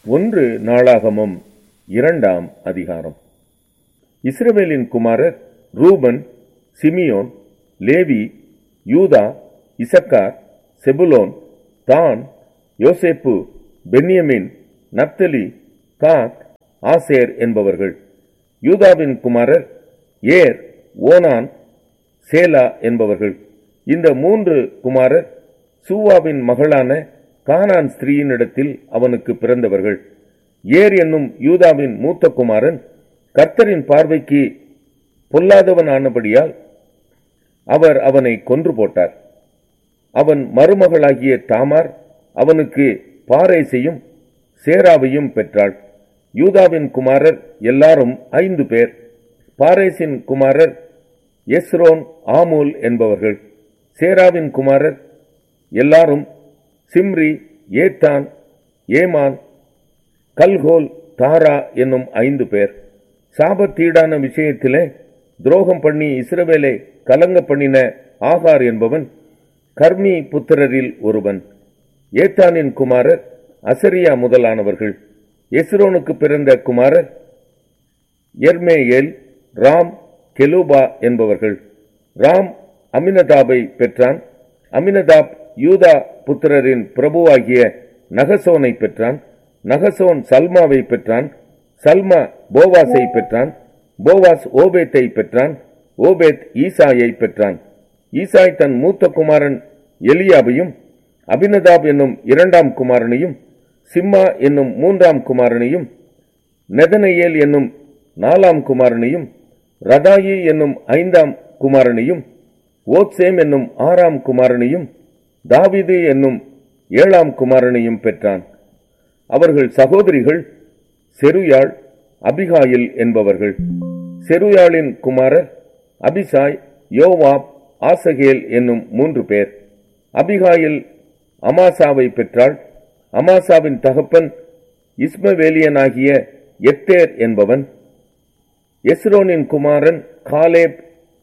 ஒன்று நாளாகமம் இரண்டாம் அதிகாரம் இஸ்ரவேலின் குமாரர் ரூபன் சிமியோன் லேவி யூதா இசக்கார் செபுலோன் தான் யோசேப்பு பென்யமின் நப்தலி காத் ஆசேர் என்பவர்கள் யூதாவின் குமாரர் ஏர் ஓனான் சேலா என்பவர்கள் இந்த மூன்று குமாரர் சூவாவின் மகளான கானான் ஸ்திரீயினிடத்தில் அவனுக்கு பிறந்தவர்கள் ஏர் என்னும் யூதாவின் மூத்த குமாரன் கர்த்தரின் பார்வைக்கு பொல்லாதவனானபடியால் அவர் அவனை கொன்று போட்டார் அவன் மருமகளாகிய தாமார் அவனுக்கு பாரேசையும் சேராவையும் பெற்றாள் யூதாவின் குமாரர் எல்லாரும் ஐந்து பேர் பாரேசின் குமாரர் எஸ்ரோன் ஆமூல் என்பவர்கள் சேராவின் குமாரர் எல்லாரும் சிம்ரி ஏத்தான் ஏமான் கல்கோல் தாரா என்னும் ஐந்து பேர் சாபத்தீடான விஷயத்திலே துரோகம் பண்ணி இஸ்ரவேலை கலங்க பண்ணின ஆகார் என்பவன் கர்மி புத்திரரில் ஒருவன் ஏத்தானின் குமாரர் அசரியா முதலானவர்கள் எஸ்ரோனுக்கு பிறந்த குமாரர் எர்மேயேல் ராம் கெலூபா என்பவர்கள் ராம் அமினதாபை பெற்றான் அமினதாப் யூதா புத்திரரின் பிரபுவாகிய நகசோனை பெற்றான் நகசோன் சல்மாவை பெற்றான் சல்மா போவாஸை பெற்றான் போவாஸ் ஓபேத்தை பெற்றான் ஓபேத் ஈசாயை பெற்றான் ஈசாய் தன் மூத்த குமாரன் எலியாவையும் அபினதாப் என்னும் இரண்டாம் குமாரனையும் சிம்மா என்னும் மூன்றாம் குமாரனையும் நெதனையேல் என்னும் நாலாம் குமாரனையும் ரதாயி என்னும் ஐந்தாம் குமாரனையும் ஓத்சேம் என்னும் ஆறாம் குமாரனையும் தாவிது என்னும் ஏழாம் குமாரனையும் பெற்றான் அவர்கள் சகோதரிகள் செருயாள் அபிகாயில் என்பவர்கள் செருயாளின் குமாரர் அபிசாய் யோவாப் ஆசகேல் என்னும் மூன்று பேர் அபிகாயில் அமாசாவை பெற்றாள் அமாசாவின் தகப்பன் இஸ்மவேலியனாகிய எத்தேர் என்பவன் எஸ்ரோனின் குமாரன் காலேப்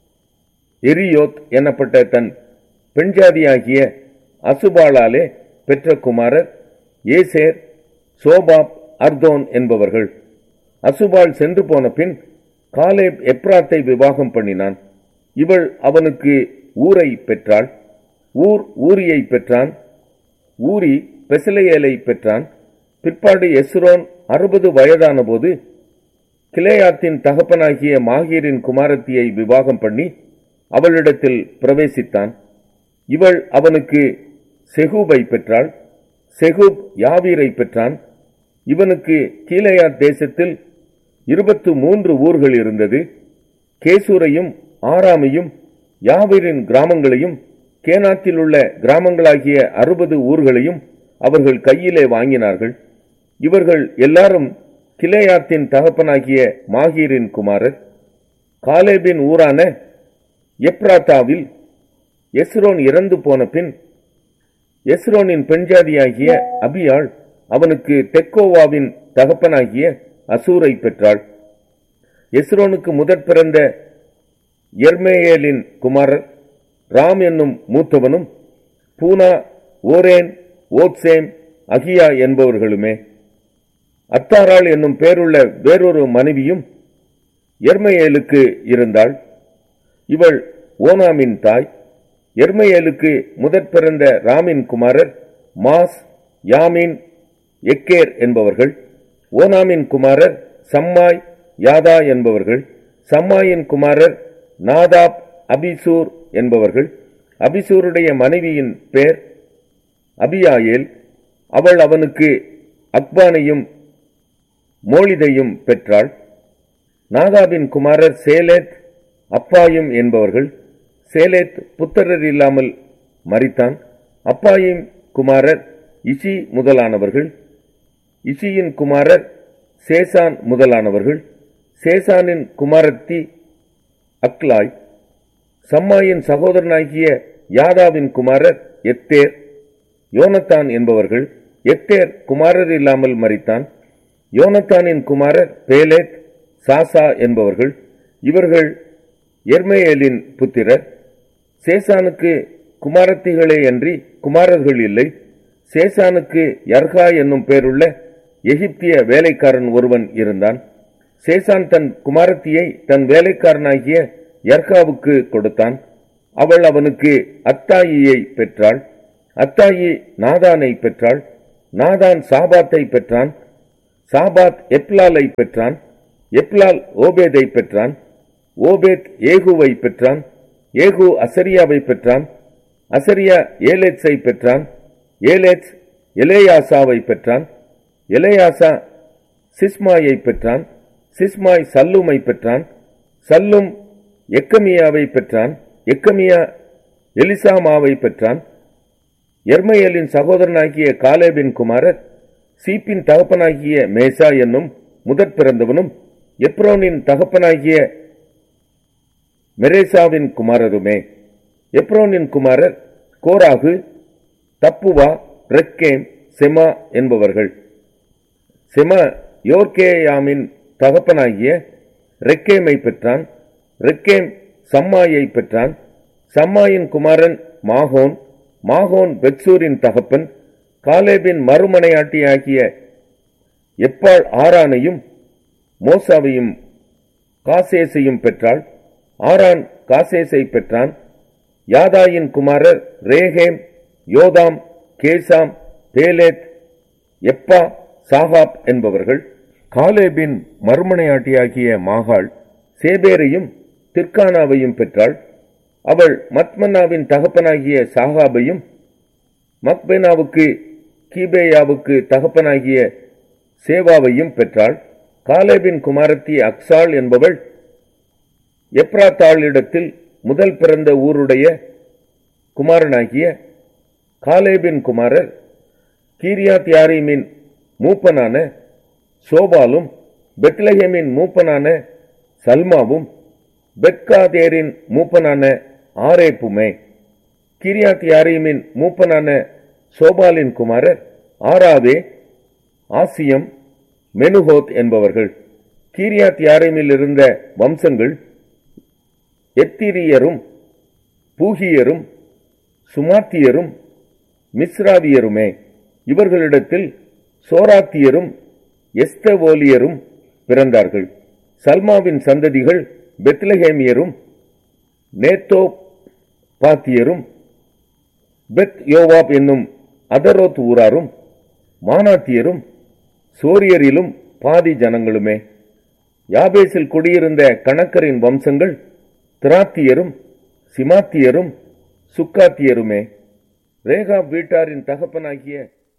எரியோத் எனப்பட்ட தன் பெண்ஜாதியாகிய அசுபாலாலே பெற்ற குமாரர் ஏசேர் சோபாப் அர்தோன் என்பவர்கள் அசுபால் சென்று போன பின் காலேப் எப்ராத்தை விவாகம் பண்ணினான் இவள் அவனுக்கு ஊரை பெற்றாள் ஊர் ஊரியை பெற்றான் ஊரி பெசலையேலை பெற்றான் பிற்பாடு எஸ்ரோன் அறுபது வயதான போது கிளேயாத்தின் தகப்பனாகிய மாகீரின் குமாரத்தியை விவாகம் பண்ணி அவளிடத்தில் பிரவேசித்தான் இவள் அவனுக்கு செகூபை பெற்றாள் செகூப் யாவீரை பெற்றான் இவனுக்கு கீழையாத் தேசத்தில் இருபத்து மூன்று ஊர்கள் இருந்தது கேசூரையும் ஆராமையும் யாவீரின் கிராமங்களையும் கேனாத்தில் உள்ள கிராமங்களாகிய அறுபது ஊர்களையும் அவர்கள் கையிலே வாங்கினார்கள் இவர்கள் எல்லாரும் கிளேயாத்தின் தகப்பனாகிய மாகீரின் குமாரர் காலேபின் ஊரான எப்ராத்தாவில் எஸ்ரோன் இறந்து போன பின் எஸ்ரோனின் பெண்ஜாதியாகிய அபியாள் அவனுக்கு தெக்கோவாவின் தகப்பனாகிய அசூரை பெற்றாள் எஸ்ரோனுக்கு முதற் பிறந்த எர்மேயேலின் குமாரர் ராம் என்னும் மூத்தவனும் பூனா ஓரேன் ஓத்சேம் அகியா என்பவர்களுமே அத்தாராள் என்னும் பேருள்ள வேறொரு மனைவியும் எர்மையேலுக்கு இருந்தாள் இவள் ஓனாமின் தாய் எர்மையேலுக்கு முதற் பிறந்த ராமின் குமாரர் மாஸ் யாமின் எக்கேர் என்பவர்கள் ஓனாமின் குமாரர் சம்மாய் யாதா என்பவர்கள் சம்மாயின் குமாரர் நாதாப் அபிசூர் என்பவர்கள் அபிசூருடைய மனைவியின் பேர் அபியாயேல் அவள் அவனுக்கு அக்பானையும் மோளிதையும் பெற்றாள் நாதாபின் குமாரர் சேலேத் அப்பாயும் என்பவர்கள் சேலேத் புத்திரர் இல்லாமல் மறித்தான் அப்பாயும் குமாரர் இசி முதலானவர்கள் இசியின் குமாரர் சேசான் முதலானவர்கள் சேசானின் குமாரத்தி அக்லாய் சம்மாயின் சகோதரனாகிய யாதாவின் குமாரர் எத்தேர் யோனத்தான் என்பவர்கள் எத்தேர் குமாரர் இல்லாமல் மறித்தான் யோனத்தானின் குமாரர் பேலேத் சாசா என்பவர்கள் இவர்கள் எர்மேயேலின் புத்திரர் சேசானுக்கு குமாரத்திகளே அன்றி குமாரர்கள் இல்லை சேசானுக்கு யர்கா என்னும் பேருள்ள எகிப்திய வேலைக்காரன் ஒருவன் இருந்தான் சேசான் தன் குமாரத்தியை தன் வேலைக்காரனாகிய யர்காவுக்கு கொடுத்தான் அவள் அவனுக்கு அத்தாயியை பெற்றாள் அத்தாயி நாதானை பெற்றாள் நாதான் சாபாத்தை பெற்றான் சாபாத் எப்லாலை பெற்றான் எப்லால் ஓபேதை பெற்றான் ஓபேத் ஏகுவை பெற்றான் ஏகு அசரியாவை பெற்றான் அசரியா ஏலேத்ஸை பெற்றான் ஏலேத்ஸ் எலேயாசாவை பெற்றான் எலேயாசா சிஸ்மாயை பெற்றான் சிஸ்மாய் சல்லுமை பெற்றான் சல்லும் எக்கமியாவை பெற்றான் எக்கமியா எலிசாமாவை பெற்றான் எர்மையலின் சகோதரனாகிய காலேபின் குமாரர் சீப்பின் தகப்பனாகிய மேசா என்னும் முதற் பிறந்தவனும் எப்ரோனின் தகப்பனாகிய மெரேசாவின் குமாரருமே எப்ரோனின் குமாரர் கோராகு தப்புவா ரெக்கேம் செமா என்பவர்கள் செமா யோர்கேயாமின் தகப்பனாகிய ரெக்கேமை பெற்றான் ரெக்கேம் சம்மாயை பெற்றான் சம்மாயின் குமாரன் மாகோன் மாகோன் பெட்சூரின் தகப்பன் காலேபின் மறுமனையாட்டியாகிய எப்பாள் ஆரானையும் மோசாவையும் காசேசையும் பெற்றாள் ஆரான் காசேசை பெற்றான் யாதாயின் குமாரர் ரேகேம் யோதாம் கேசாம் பேலேத் எப்பா சாகாப் என்பவர்கள் காலேபின் மறுமனையாட்டியாகிய மாகாள் சேபேரையும் திர்கானாவையும் பெற்றாள் அவள் மத்மன்னாவின் தகப்பனாகிய சாகாபையும் மக்பேனாவுக்கு கீபேயாவுக்கு தகப்பனாகிய சேவாவையும் பெற்றாள் காலேபின் குமாரத்தி அக்சாள் என்பவள் எப்ராத்தாளிடத்தில் முதல் பிறந்த ஊருடைய குமாரனாகிய காலேபின் குமாரர் கீரியாத் யாரீமின் மூப்பனான சோபாலும் பெத்லஹேமின் மூப்பனான சல்மாவும் பெத்காதேரின் மூப்பனான ஆரேப்புமே கிரியாத் யாரீமின் மூப்பனான சோபாலின் குமாரர் ஆராவே ஆசியம் மெனுஹோத் என்பவர்கள் கீரியாத் யாரீமில் இருந்த வம்சங்கள் எத்திரியரும் பூகியரும் சுமாத்தியரும் மிஸ்ராவியருமே இவர்களிடத்தில் சோராத்தியரும் எஸ்தவோலியரும் பிறந்தார்கள் சல்மாவின் சந்ததிகள் பெத்லஹேமியரும் நேத்தோ பாத்தியரும் பெத் யோவாப் என்னும் அதரோத் ஊராரும் மானாத்தியரும் சோரியரிலும் பாதி ஜனங்களுமே யாபேசில் குடியிருந்த கணக்கரின் வம்சங்கள் திராத்தியரும் சிமாத்தியரும் சுக்காத்தியருமே ரேகா வீட்டாரின் தகப்பனாகிய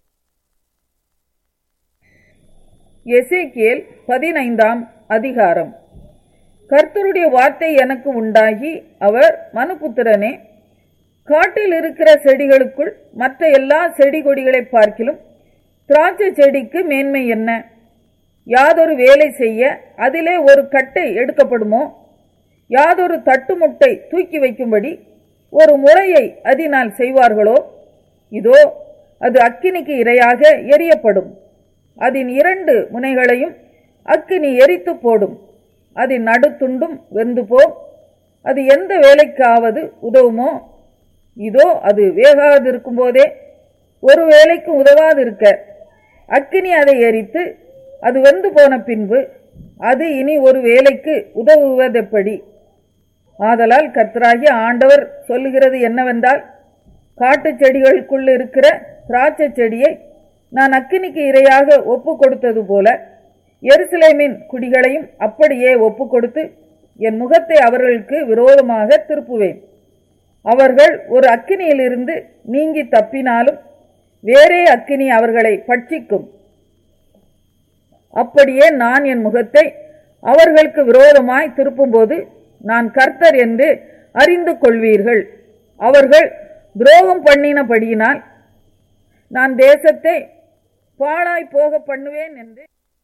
எசேக்கியேல் பதினைந்தாம் அதிகாரம் கர்த்தருடைய வார்த்தை எனக்கு உண்டாகி அவர் மனுபுத்திரனே காட்டில் இருக்கிற செடிகளுக்குள் மற்ற எல்லா செடி கொடிகளை பார்க்கிலும் திராட்சை செடிக்கு மேன்மை என்ன யாதொரு வேலை செய்ய அதிலே ஒரு கட்டை எடுக்கப்படுமோ யாதொரு தட்டுமுட்டை தூக்கி வைக்கும்படி ஒரு முறையை அதனால் செய்வார்களோ இதோ அது அக்கினிக்கு இரையாக எரியப்படும் அதன் இரண்டு முனைகளையும் அக்கினி எரித்து போடும் அதன் நடுத்துண்டும் வெந்து போம் அது எந்த வேலைக்காவது உதவுமோ இதோ அது வேகாதிருக்கும் போதே ஒரு வேலைக்கு உதவாதிருக்க அக்கினி அதை எரித்து அது வெந்து போன பின்பு அது இனி ஒரு வேலைக்கு உதவுவதெப்படி ஆதலால் கர்த்தராகிய ஆண்டவர் சொல்லுகிறது என்னவென்றால் காட்டுச் செடிகளுக்குள் இருக்கிற திராட்சை செடியை நான் அக்கினிக்கு இரையாக ஒப்பு கொடுத்தது போல எருசலேமின் குடிகளையும் அப்படியே ஒப்பு கொடுத்து என் முகத்தை அவர்களுக்கு விரோதமாக திருப்புவேன் அவர்கள் ஒரு அக்கினியிலிருந்து நீங்கி தப்பினாலும் வேறே அக்கினி அவர்களை பட்சிக்கும் அப்படியே நான் என் முகத்தை அவர்களுக்கு விரோதமாய் திருப்பும்போது நான் கர்த்தர் என்று அறிந்து கொள்வீர்கள் அவர்கள் துரோகம் பண்ணினபடியினால் நான் தேசத்தை பாழாய் போக பண்ணுவேன் என்று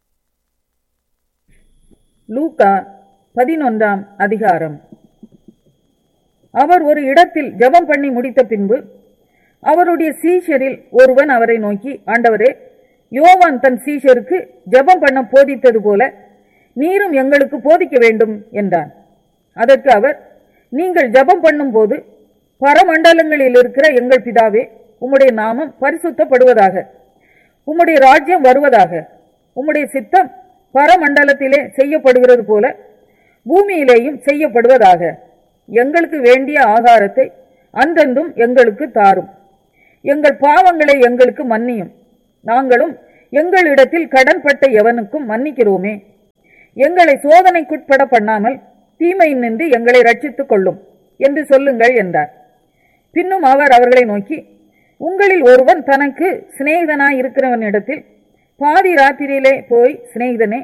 லூகா பதினொன்றாம் அதிகாரம் அவர் ஒரு இடத்தில் ஜெபம் பண்ணி முடித்த பின்பு அவருடைய சீஷரில் ஒருவன் அவரை நோக்கி ஆண்டவரே யோவான் தன் சீஷருக்கு ஜெபம் பண்ண போதித்தது போல நீரும் எங்களுக்கு போதிக்க வேண்டும் என்றான் அதற்கு அவர் நீங்கள் ஜெபம் பண்ணும்போது பரமண்டலங்களில் இருக்கிற எங்கள் பிதாவே உம்முடைய நாமம் பரிசுத்தப்படுவதாக உம்முடைய ராஜ்யம் வருவதாக உம்முடைய சித்தம் பரமண்டலத்திலே செய்யப்படுகிறது போல பூமியிலேயும் செய்யப்படுவதாக எங்களுக்கு வேண்டிய ஆகாரத்தை அன்றென்றும் எங்களுக்கு தாரும் எங்கள் பாவங்களை எங்களுக்கு மன்னியும் நாங்களும் எங்களிடத்தில் கடன்பட்ட எவனுக்கும் மன்னிக்கிறோமே எங்களை சோதனைக்குட்பட பண்ணாமல் தீமையின் நின்று எங்களை ரட்சித்துக் கொள்ளும் என்று சொல்லுங்கள் என்றார் பின்னும் அவர் அவர்களை நோக்கி உங்களில் ஒருவன் தனக்கு சிநேகிதனாய் இருக்கிறவனிடத்தில் பாதி ராத்திரியிலே போய் சிநேகிதனே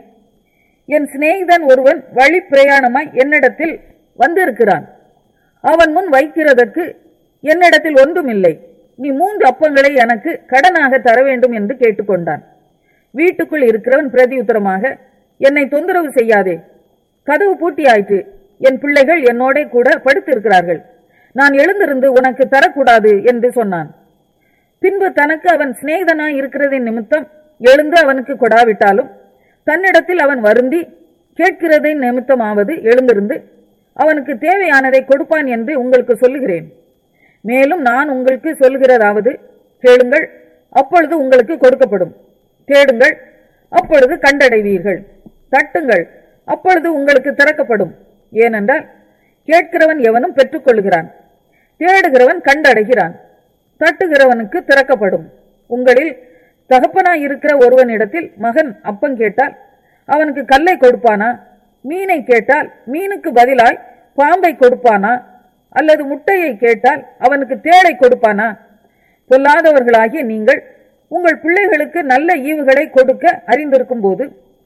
என் சிநேகிதன் ஒருவன் வழி பிரயாணமாய் என்னிடத்தில் வந்திருக்கிறான் அவன் முன் வைக்கிறதற்கு என்னிடத்தில் ஒன்றுமில்லை நீ மூன்று அப்பங்களை எனக்கு கடனாக தர வேண்டும் என்று கேட்டுக்கொண்டான் வீட்டுக்குள் இருக்கிறவன் பிரதியுத்தரமாக என்னை தொந்தரவு செய்யாதே கதவு பூட்டியாயிற்று என் பிள்ளைகள் என்னோட கூட படுத்திருக்கிறார்கள் நான் எழுந்திருந்து உனக்கு தரக்கூடாது என்று சொன்னான் பின்பு தனக்கு அவன் சிநேகிதனாய் இருக்கிறதின் நிமித்தம் எழுந்து அவனுக்கு கொடாவிட்டாலும் தன்னிடத்தில் அவன் வருந்தி கேட்கிறதின் நிமித்தமாவது எழுந்திருந்து அவனுக்கு தேவையானதை கொடுப்பான் என்று உங்களுக்கு சொல்லுகிறேன் மேலும் நான் உங்களுக்கு சொல்கிறதாவது கேளுங்கள் அப்பொழுது உங்களுக்கு கொடுக்கப்படும் தேடுங்கள் அப்பொழுது கண்டடைவீர்கள் தட்டுங்கள் அப்பொழுது உங்களுக்கு திறக்கப்படும் ஏனென்றால் கேட்கிறவன் எவனும் பெற்றுக்கொள்கிறான் தேடுகிறவன் கண்டடைகிறான் தட்டுகிறவனுக்கு திறக்கப்படும் உங்களில் தகப்பனாய் இருக்கிற ஒருவனிடத்தில் மகன் அப்பம் கேட்டால் அவனுக்கு கல்லை கொடுப்பானா மீனை கேட்டால் மீனுக்கு பதிலாய் பாம்பை கொடுப்பானா அல்லது முட்டையை கேட்டால் அவனுக்கு தேளை கொடுப்பானா பொல்லாதவர்களாகிய நீங்கள் உங்கள் பிள்ளைகளுக்கு நல்ல ஈவுகளை கொடுக்க அறிந்திருக்கும் போது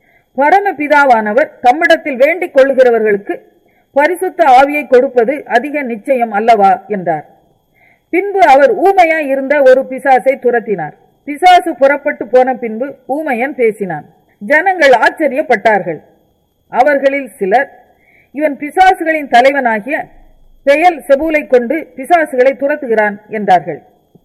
பரமபிதாவானவர் தம்மிடத்தில் வேண்டிக் கொள்ளுகிறவர்களுக்கு பரிசுத்த ஆவியை கொடுப்பது அதிக நிச்சயம் அல்லவா என்றார் பின்பு அவர் ஊமையாய் இருந்த ஒரு பிசாசை துரத்தினார் பிசாசு புறப்பட்டு போன பின்பு ஊமையன் பேசினான் ஜனங்கள் ஆச்சரியப்பட்டார்கள் அவர்களில் சிலர் இவன் பிசாசுகளின் தலைவனாகிய பெயல் செபூலை கொண்டு பிசாசுகளை துரத்துகிறான் என்றார்கள்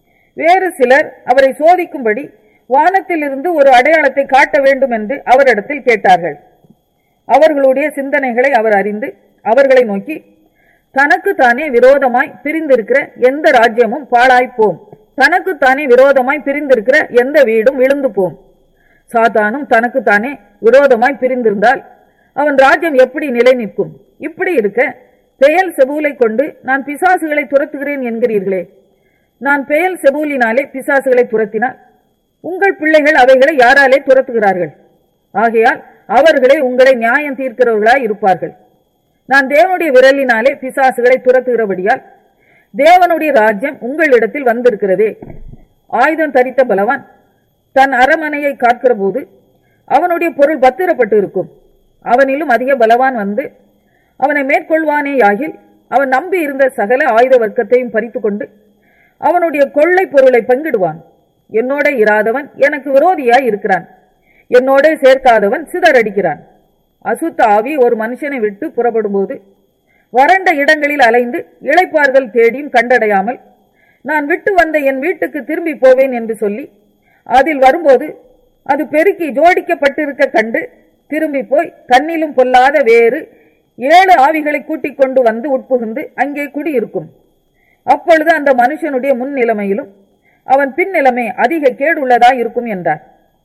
வேறு சிலர் அவரை சோதிக்கும்படி வானத்திலிருந்து ஒரு அடையாளத்தை காட்ட வேண்டும் என்று அவரிடத்தில் கேட்டார்கள் அவர்களுடைய சிந்தனைகளை அவர் அறிந்து அவர்களை நோக்கி தனக்கு தானே விரோதமாய் பிரிந்திருக்கிற எந்த ராஜ்யமும் பாழாய்ப்போம் தனக்கு தானே விரோதமாய் பிரிந்திருக்கிற எந்த வீடும் விழுந்து போம் சாத்தானும் தனக்கு தானே விரோதமாய் பிரிந்திருந்தால் அவன் ராஜ்யம் எப்படி நிலை நிற்கும் இப்படி இருக்க பெயல் செபூலை கொண்டு நான் பிசாசுகளை துரத்துகிறேன் என்கிறீர்களே நான் பெயல் செபூலினாலே பிசாசுகளை துரத்தினால் உங்கள் பிள்ளைகள் அவைகளை யாராலே துரத்துகிறார்கள் ஆகையால் அவர்களே உங்களை நியாயம் தீர்க்கிறவர்களாய் இருப்பார்கள் நான் தேவனுடைய விரலினாலே பிசாசுகளை துரத்துகிறபடியால் தேவனுடைய ராஜ்யம் உங்களிடத்தில் வந்திருக்கிறதே ஆயுதம் தரித்த பலவான் தன் அரமனையை காக்கிற போது அவனுடைய பொருள் பத்திரப்பட்டு இருக்கும் அவனிலும் அதிக பலவான் வந்து அவனை மேற்கொள்வானேயாகில் அவன் நம்பி இருந்த சகல ஆயுத வர்க்கத்தையும் பறித்து கொண்டு அவனுடைய கொள்ளை பொருளை பங்கிடுவான் என்னோட இராதவன் எனக்கு விரோதியாய் இருக்கிறான் என்னோட சேர்க்காதவன் சிதறடிக்கிறான் அசுத்த ஆவி ஒரு மனுஷனை விட்டு புறப்படும்போது வறண்ட இடங்களில் அலைந்து இளைப்பாறுதல் தேடியும் கண்டடையாமல் நான் விட்டு வந்த என் வீட்டுக்கு திரும்பி போவேன் என்று சொல்லி அதில் வரும்போது அது பெருக்கி ஜோடிக்கப்பட்டிருக்க கண்டு திரும்பி போய் தன்னிலும் பொல்லாத வேறு ஏழு ஆவிகளை கூட்டிக் கொண்டு வந்து உட்புகுந்து அங்கே குடியிருக்கும் அப்பொழுது அந்த மனுஷனுடைய முன் நிலைமையிலும் அவன் பின் நிலைமை அதிக கேடுள்ளதா இருக்கும் என்றார்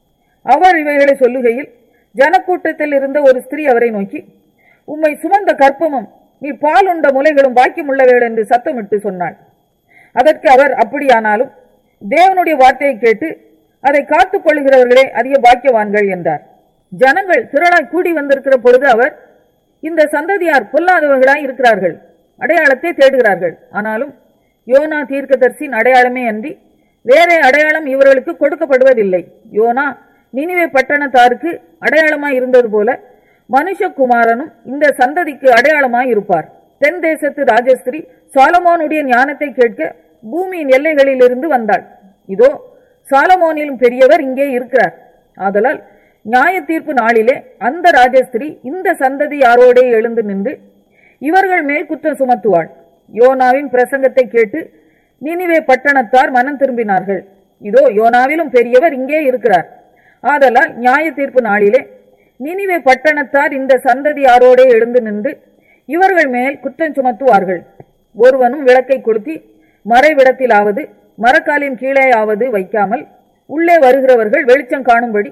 அவர் இவைகளை சொல்லுகையில் ஜனக்கூட்டத்தில் இருந்த ஒரு ஸ்திரீ அவரை நோக்கி உம்மை சுமந்த கற்பமும் நீ பால் உண்ட முலைகளும் பாக்கியமுள்ளவைகள் என்று சத்தமிட்டு சொன்னாள் அதற்கு அவர் அப்படியானாலும் தேவனுடைய வார்த்தையை கேட்டு அதை காத்துக் கொள்கிறவர்களே அதிக பாக்கியவான்கள் என்றார் ஜனங்கள் திரளாய் கூடி வந்திருக்கிற பொழுது அவர் இந்த சந்ததியார் பொல்லாதவர்களாய் இருக்கிறார்கள் அடையாளத்தை தேடுகிறார்கள் ஆனாலும் யோனா தீர்க்கதரிசின் அடையாளமே அன்றி வேற அடையாளம் இவர்களுக்கு கொடுக்கப்படுவதில்லை யோனா நினிவே பட்டணத்தாருக்கு அடையாளமாய் இருந்தது போல மனுஷகுமாரனும் இந்த சந்ததிக்கு அடையாளமாய் இருப்பார் தென் தேசத்து ராஜஸ்திரி சாலமோனுடைய ஞானத்தை கேட்க பூமியின் எல்லைகளிலிருந்து வந்தாள் இதோ சாலமோனிலும் பெரியவர் இங்கே இருக்கிறார் ஆதலால் நியாய தீர்ப்பு நாளிலே அந்த ராஜஸ்திரி இந்த சந்ததி யாரோடே எழுந்து நின்று இவர்கள் மேல் குற்றம் சுமத்துவாள் யோனாவின் பிரசங்கத்தை கேட்டு நினிவே பட்டணத்தார் மனம் திரும்பினார்கள் இதோ யோனாவிலும் பெரியவர் இங்கே இருக்கிறார் ஆதலால் நியாய தீர்ப்பு நாளிலே நினிவே பட்டணத்தார் இந்த சந்ததியாரோடே எழுந்து நின்று இவர்கள் மேல் குற்றம் சுமத்துவார்கள் ஒருவனும் விளக்கை கொளுத்தி மறைவிடத்திலாவது மரக்காலின் கீழேயாவது வைக்காமல் உள்ளே வருகிறவர்கள் வெளிச்சம் காணும்படி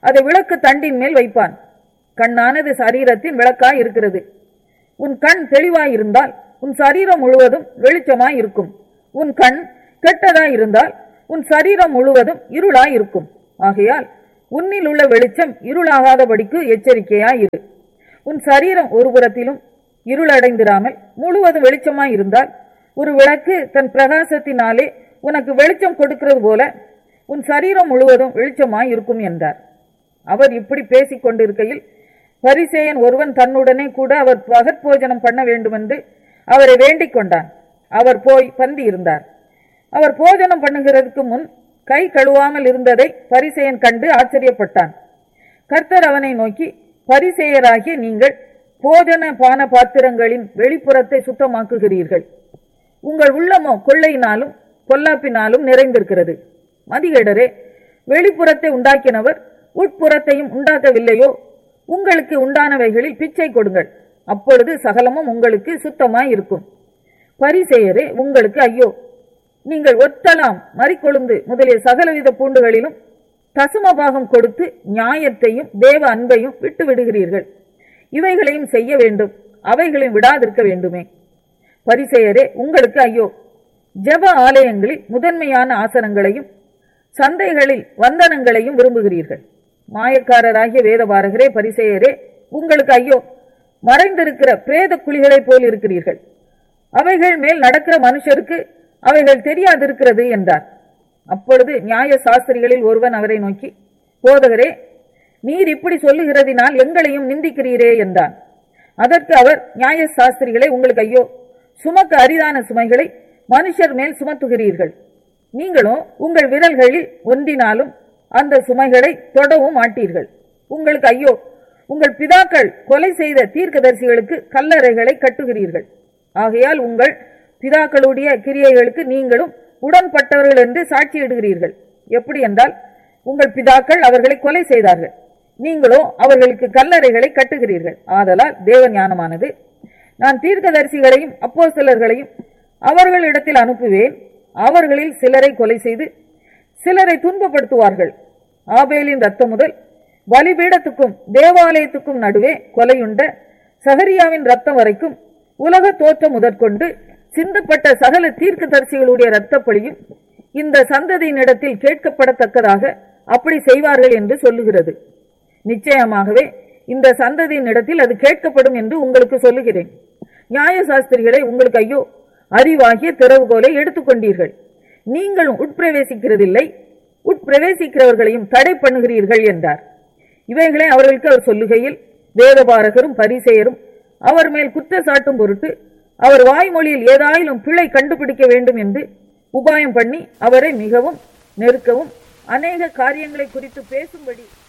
அதை விளக்கு தண்டின் மேல் வைப்பான் கண்ணானது சரீரத்தின் விளக்காய் இருக்கிறது உன் கண் தெளிவாய் இருந்தால் உன் சரீரம் முழுவதும் வெளிச்சமாய் இருக்கும் உன் கண் கெட்டதாய் இருந்தால் உன் சரீரம் முழுவதும் இருளாய் இருக்கும் ஆகையால் உன்னில் உள்ள வெளிச்சம் இருளாகாதபடிக்கு எச்சரிக்கையாய் இரு உன் சரீரம் ஒரு புறத்திலும் இருளடைந்திராமல் முழுவதும் வெளிச்சமாய் இருந்தால் ஒரு விளக்கு தன் பிரகாசத்தினாலே உனக்கு வெளிச்சம் கொடுக்கிறது போல உன் சரீரம் முழுவதும் வெளிச்சமாய் இருக்கும் என்றார் அவர் இப்படி பேசிக் கொண்டிருக்கையில் பரிசேயன் ஒருவன் தன்னுடனே கூட அவர் பகற்போஜனம் பண்ண வேண்டுமென்று அவரை வேண்டிக் கொண்டான் அவர் போய் பந்தி இருந்தார் அவர் போஜனம் பண்ணுகிறதுக்கு முன் கை கழுவாமல் இருந்ததை பரிசேயன் கண்டு ஆச்சரியப்பட்டான் கர்த்தர் அவனை நோக்கி பரிசேயராகிய நீங்கள் போஜன பான பாத்திரங்களின் வெளிப்புறத்தை சுத்தமாக்குகிறீர்கள் உங்கள் உள்ளமோ கொள்ளையினாலும் பொல்லாப்பினாலும் நிறைந்திருக்கிறது மதிகேடரே வெளிப்புறத்தை உண்டாக்கினவர் உட்புறத்தையும் உண்டாக்கவில்லையோ உங்களுக்கு உண்டானவைகளில் பிச்சை கொடுங்கள் அப்பொழுது சகலமும் உங்களுக்கு சுத்தமாய் இருக்கும் பரிசெயரே உங்களுக்கு ஐயோ நீங்கள் ஒத்தலாம் மறிக்கொழுந்து முதலிய சகலவித பூண்டுகளிலும் தசுமபாகம் கொடுத்து நியாயத்தையும் தேவ அன்பையும் விட்டு விடுகிறீர்கள் இவைகளையும் செய்ய வேண்டும் அவைகளையும் விடாதிருக்க வேண்டுமே பரிசெயரே உங்களுக்கு ஐயோ ஜெப ஆலயங்களில் முதன்மையான ஆசனங்களையும் சந்தைகளில் வந்தனங்களையும் விரும்புகிறீர்கள் மாயக்காரராகிய வேதபாரகரே பரிசெயரே உங்களுக்கு ஐயோ மறைந்திருக்கிற பிரேத குழிகளைப் போல் இருக்கிறீர்கள் அவைகள் மேல் நடக்கிற மனுஷருக்கு அவைகள் தெரியாதிருக்கிறது என்றார் அப்பொழுது நியாய சாஸ்திரிகளில் ஒருவன் அவரை நோக்கி போதகரே நீர் இப்படி சொல்லுகிறதினால் எங்களையும் நிந்திக்கிறீரே என்றான் அதற்கு அவர் நியாய சாஸ்திரிகளை உங்களுக்கு ஐயோ சுமக்க அரிதான சுமைகளை மனுஷர் மேல் சுமத்துகிறீர்கள் நீங்களும் உங்கள் விரல்களில் ஒன்றினாலும் அந்த சுமைகளை தொடவும் மாட்டீர்கள் உங்களுக்கு ஐயோ உங்கள் பிதாக்கள் கொலை செய்த தீர்க்கதரிசிகளுக்கு கல்லறைகளை கட்டுகிறீர்கள் ஆகையால் உங்கள் பிதாக்களுடைய கிரியைகளுக்கு நீங்களும் உடன்பட்டவர்கள் என்று சாட்சியிடுகிறீர்கள் எப்படி என்றால் உங்கள் பிதாக்கள் அவர்களை கொலை செய்தார்கள் நீங்களோ அவர்களுக்கு கல்லறைகளை கட்டுகிறீர்கள் ஆதலால் தேவ ஞானமானது நான் தீர்க்கதரிசிகளையும் அப்போஸ்தலர்களையும் அவர்களிடத்தில் அனுப்புவேன் அவர்களில் சிலரை கொலை செய்து சிலரை துன்பப்படுத்துவார்கள் ஆபேலின் ரத்தம் முதல் பலிபீடத்துக்கும் தேவாலயத்துக்கும் நடுவே கொலையுண்ட சகரியாவின் ரத்தம் வரைக்கும் உலக தோற்றம் முதற்கொண்டு சிந்தப்பட்ட சகல தீர்க்கதரிசிகளுடைய இரத்தப்பழியும் இந்த சந்ததியினிடத்தில் கேட்கப்படத்தக்கதாக அப்படி செய்வார்கள் என்று சொல்லுகிறது நிச்சயமாகவே இந்த சந்ததியின் இடத்தில் அது கேட்கப்படும் என்று உங்களுக்கு சொல்லுகிறேன் நியாய சாஸ்திரிகளை உங்களுக்கு ஐயோ அறிவாகிய திறவுகோலை எடுத்துக்கொண்டீர்கள் நீங்களும் உட்பிரவேசிக்கிறதில்லை உட்பிரவேசிக்கிறவர்களையும் தடை பண்ணுகிறீர்கள் என்றார் இவைகளை அவர்களுக்கு அவர் சொல்லுகையில் வேதபாரகரும் பரிசெயரும் அவர் மேல் குற்றச்சாட்டும் பொருட்டு அவர் வாய்மொழியில் ஏதாயிலும் பிழை கண்டுபிடிக்க வேண்டும் என்று உபாயம் பண்ணி அவரை மிகவும் நெருக்கவும் அநேக காரியங்களை குறித்து பேசும்படி